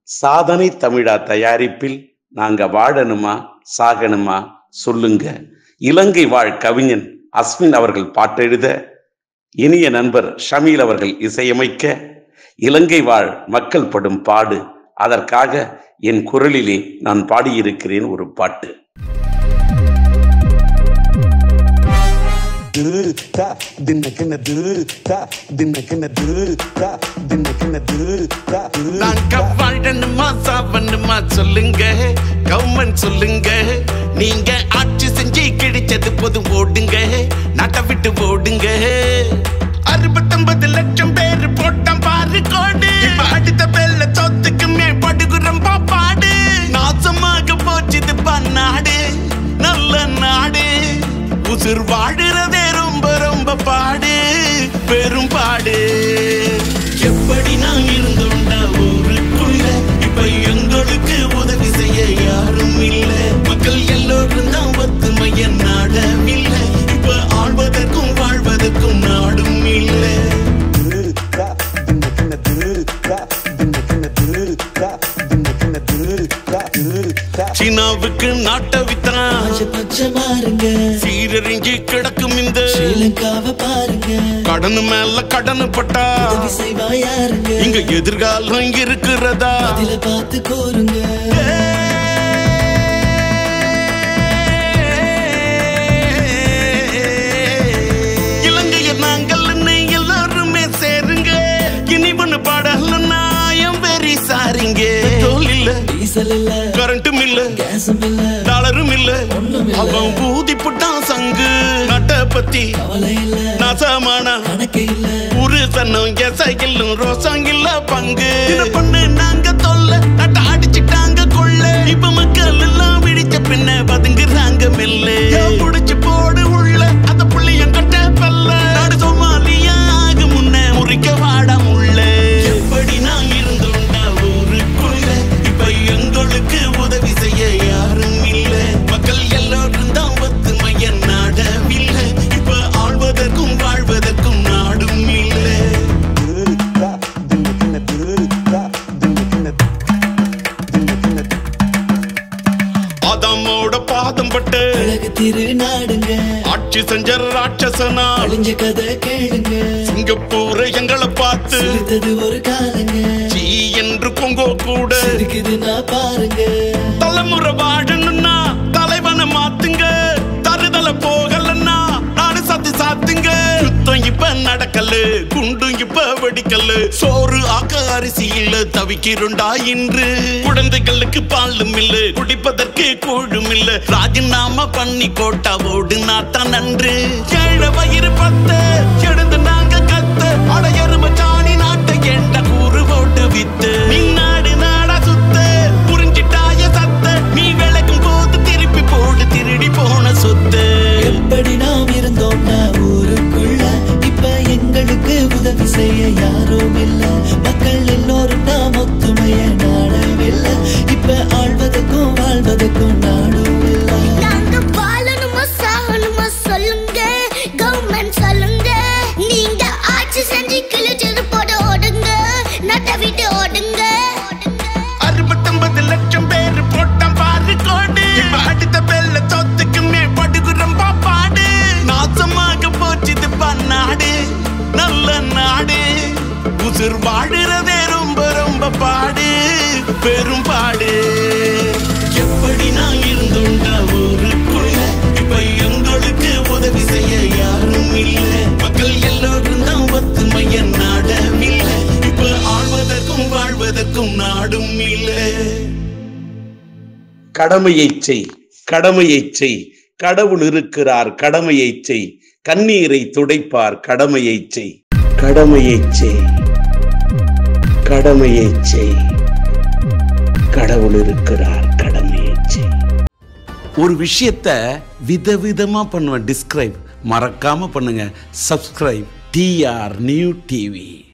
சாதனை தமிழா தயாரிப்பில் நாங்க வாழணுமா சாகணுமா சொல்லுங்க இலங்கை வாழ் கவிஞன் அஸ்வின் அவர்கள் பாட்டெழுத இனிய நண்பர் ஷமீல் அவர்கள் இசையமைக்க இலங்கை வாழ் மக்கள் படும் பாடு அதற்காக என் குரலிலே நான் பாடியிருக்கிறேன் ஒரு பாட்டு ta தின்னக்கின ta தின்னக்கின ta தின்னக்கின ta நாங்க வாழணுமா சாவணுமா சொல்லுங்க கவர்மெண்ட் சொல்லுங்க நீங்க ஆட்சி செஞ்சு கிடைச்சது போதும் ஓடுங்க நாட்டை விட்டு ஓடுங்க அறுபத்தொன்பது லட்சம் பேர் போட்டான் பாரு கோடு இப்ப அடுத்த பேர்ல சொத்துக்குமே படுகுறம் பாப்பாடு நாசமாக போச்சுது நாடு நல்ல நாடு உசுர் வாழுறதே ரொம்ப ரொம்ப பாடு பெரும் பாடு எப்படி நான் இருந்தோண்டா ஊருக்குள்ள இப்ப எங்களுக்கு உதவி செய்ய யாரும் இல்ல மக்கள் எல்லோரும் தான் ஒத்துமைய நாடவில்லை இப்ப ஆள்வதற்கும் வாழ்வதற்கும் நாடும் இல்லை ta தின்னக்கின ta தின்னக்கின ta தின்னக்கின ta ta சீனாவுக்கு நாட்டை வித்தான் பாருங்க சீரறிஞ்சு கிடக்கும் இந்த ஸ்ரீலங்காவை பாருங்க கடன் மேல கடன் பட்டா உதவி செய்வா யாருங்க இங்க எதிர்காலம் இருக்கிறதா இதுல பார்த்து கோருங்க இலங்கைய நாங்கள்னு எல்லாருமே சேருங்க இனி ஒண்ணு பாடலன்னா என் வெறி சாரிங்க தோல் இல்ல டீசல் இல்ல கரண்ட்டும் இல்ல கேஸும் இல்ல டாலரும் இல்ல ஒண்ணும் இல்ல. அவன் ஊதி புட்டான் சங்கு நட்ட பத்தி கவலை இல்ல நாசமானா கணக்கு இல்ல ஒரு சன்னம் எசையிலும் ரோசம் இல்ல பங்கு இது பண்ணு நாங்க தொல்ல நட்ட அடிச்சிட்டாங்க கொள்ள இப்ப மக்கள் எல்லாம் விழிச்ச பின்ன பதுங்குறாங்க மெல்ல புடிச்சு போடு உள்ள அந்த புள்ளியம் கட்ட பல்ல நாடு சோமாலியா ஆகு முன்ன முறிக்க வாடா உள்ள எப்படி நான் இருந்தோண்டா ஊருக்குள்ள இப்ப எங்களுக்கு உதவி செய்ய யாரும் இல்ல மக்கள் எல்லாரும் தான் ஒத்துமைய நாடவில்லை இப்ப ஆள்வதற்கும் வாழ்வதற்கும் நாடும் இல்லை ta தின்னக்கின ta தின்னக்கின தின்னக்கின ஆதாமோட பாதம் பட்டு அழகு திரு நாடுங்க ஆட்சி செஞ்ச ராட்சசனா அழிஞ்ச கதை கேளுங்க சிங்கப்பூர் எங்களை பார்த்து சிரித்தது ஒரு காலங்க சீ என்று கொங்கோ கூட இருக்குதுன்னா பாருங்க தலைமுறை வாழணும்னா தலைவனை மாத்துங்க தருதல போகலன்னா நாடு சத்தி சாத்துங்க சுத்தம் இப்ப நடக்கல குண்டும் இப்ப வெடிக்கல சோறு ஆக்க அரிசி இல்ல தவிக்கிறோண்டா இன்று குழந்தைகளுக்கு பாலும் இல்ல குடிப்பதற்கு கூழும் இல்ல ராஜினாமா பண்ணி கோட்டா ஓடு நாத்தான் நன்று ஏழ வயிறு பத்த எழுந்து நாங்க கத்த அடையரும சாணி நாட்டை எண்ட கூறு போட்டு வித்து நீ நாடு நாடா சுத்த புரிஞ்சிட்டாய சத்த நீ விளக்கும் போது திருப்பி போடு திருடி போன சொத்து எப்படி நாம் இருந்தோம்னா ஊருக்குள்ள இப்ப எங்களுக்கு உதவி செய்ய யாரும் இல்ல மக்கள் எல்லோரும் நாம் ஒத்துமைய நாடவில்லை இப்ப ஆள்வதற்கும் வாழ்வதற்கும் நாடும் இல்லை நாங்க வாழணுமா சாகணுமா சொல்லுங்க கவர்மெண்ட் சொல்லுங்க நீங்க ஆட்சி செஞ்சு கிழிச்சது போட ஓடுங்க நட்ட விட்டு ஓடுங்க அறுபத்தொன்பது லட்சம் பேர் போட்டான் பாரு கோடு இப்ப அடுத்த பேர்ல சொத்துக்குமே படுகுறம் பாப்பாடு நாசமாக போச்சுது நாடு நல்ல நாடு உசுர் வாழுறதே ரொம்ப ரொம்ப பாடு பெரும் பாடு எப்படி நான் இருந்தோண்டா ஊருக்குள்ள இப்ப எங்களுக்கு உதவி செய்ய யாரும் இல்ல மக்கள் எல்லோரும் தான் ஒத்துமைய நாடவில்லை இப்ப ஆள்வதற்கும் வாழ்வதற்கும் நாடும் இல்லை கடமையைச் செய் கடமையைச் செய் கடவுள் இருக்கிறார் கடமையைச் செய் கண்ணீரை துடைப்பார் கடமையைச் செய் கடமையைச் செய் கடமையைச் செய் கடவுள் இருக்கிறார் கடமையைச் செய் ஒரு விஷயத்த விதவிதமா பண்ணுவேன் டிஸ்கிரைப் மறக்காம பண்ணுங்க சப்ஸ்கிரைப் டிஆர் நியூ டிவி